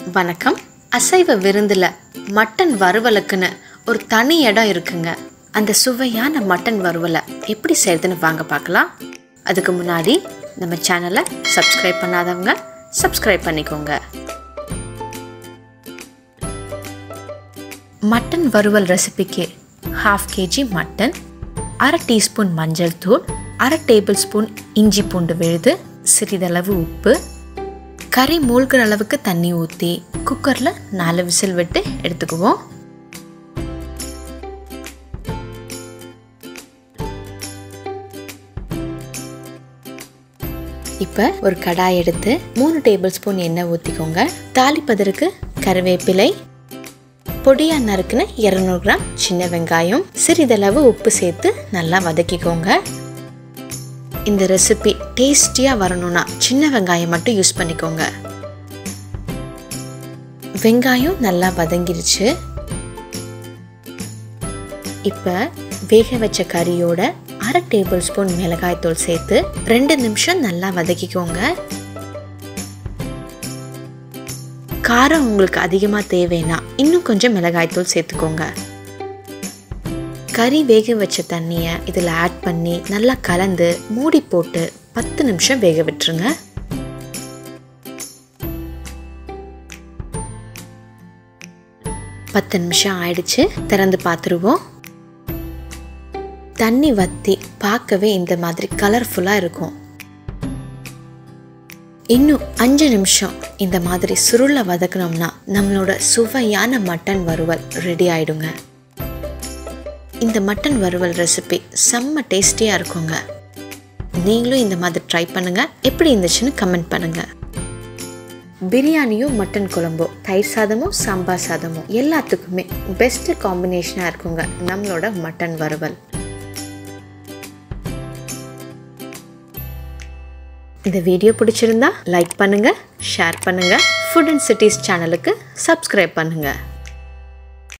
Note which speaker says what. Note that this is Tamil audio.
Speaker 1: வணக்கம் அசைவ விருந்தில் மட்டன் வறுவலுக்குன்னு ஒரு தனி இடம் இருக்குங்க அந்த சுவையான மட்டன் வறுவலை எப்படி செய்யறதுன்னு வாங்க பார்க்கலாம் அதுக்கு முன்னாடி நம்ம சேனலை சப்ஸ்கிரைப் பண்ணாதவங்க சப்ஸ்கிரைப் பண்ணிக்கோங்க மட்டன் வறுவல் ரெசிபிக்கு ஹாஃப் கேஜி மட்டன் அரை டீஸ்பூன் மஞ்சள் தூள் அரை டேபிள் ஸ்பூன் இஞ்சி பூண்டு விழுது சிறிதளவு உப்பு கறி மூழ்கிற அளவுக்கு தண்ணி ஊற்றி குக்கரில் நாலு விசில் விட்டு எடுத்துக்குவோம் இப்போ ஒரு கடாய் எடுத்து மூணு டேபிள் ஸ்பூன் எண்ணெய் ஊற்றிக்கோங்க தாளிப்பதற்கு கருவேப்பிலை பொடியாக நறுக்குன இரநூறு கிராம் சின்ன வெங்காயம் சிறிதளவு உப்பு சேர்த்து நல்லா வதக்கிக்கோங்க இந்த ரெசிபி டேஸ்டியாக வரணும்னா சின்ன வெங்காயம் மட்டும் யூஸ் பண்ணிக்கோங்க வெங்காயம் நல்லா வதங்கிருச்சு இப்போ வேக வச்ச கறியோட அரை டேபிள் ஸ்பூன் மிளகாய்த்தூள் சேர்த்து ரெண்டு நிமிஷம் நல்லா வதக்கிக்கோங்க காரம் உங்களுக்கு அதிகமாக தேவைன்னா இன்னும் கொஞ்சம் மிளகாய்த்தூள் சேர்த்துக்கோங்க கறி வேக வச்ச தண்ணியை இதில் ஆட் பண்ணி நல்லா கலந்து மூடி போட்டு பத்து நிமிஷம் வேக விட்டுருங்க பத்து நிமிஷம் ஆயிடுச்சு திறந்து பார்த்துருவோம் தண்ணி வத்தி பார்க்கவே இந்த மாதிரி கலர்ஃபுல்லாக இருக்கும் இன்னும் அஞ்சு நிமிஷம் இந்த மாதிரி சுருளை வதக்கணும்னா நம்மளோட சுவையான மட்டன் வறுவல் ரெடி ஆயிடுங்க இந்த மட்டன் வறுவல் ரெசிபி செம்ம டேஸ்டியாக இருக்குங்க நீங்களும் இந்த மாதிரி ட்ரை பண்ணுங்க எப்படி இருந்துச்சுன்னு கமெண்ட் பண்ணுங்க பிரியாணியும் மட்டன் குழம்போ தயிர் சாதமோ சாம்பார் சாதமோ எல்லாத்துக்குமே பெஸ்ட் காம்பினேஷனாக இருக்குங்க நம்மளோட மட்டன் வறுவல் இந்த வீடியோ பிடிச்சிருந்தா லைக் பண்ணுங்க ஷேர் பண்ணுங்க ஃபுட் அண்ட் சிட்டிஸ் சேனலுக்கு சப்ஸ்கிரைப் பண்ணுங்க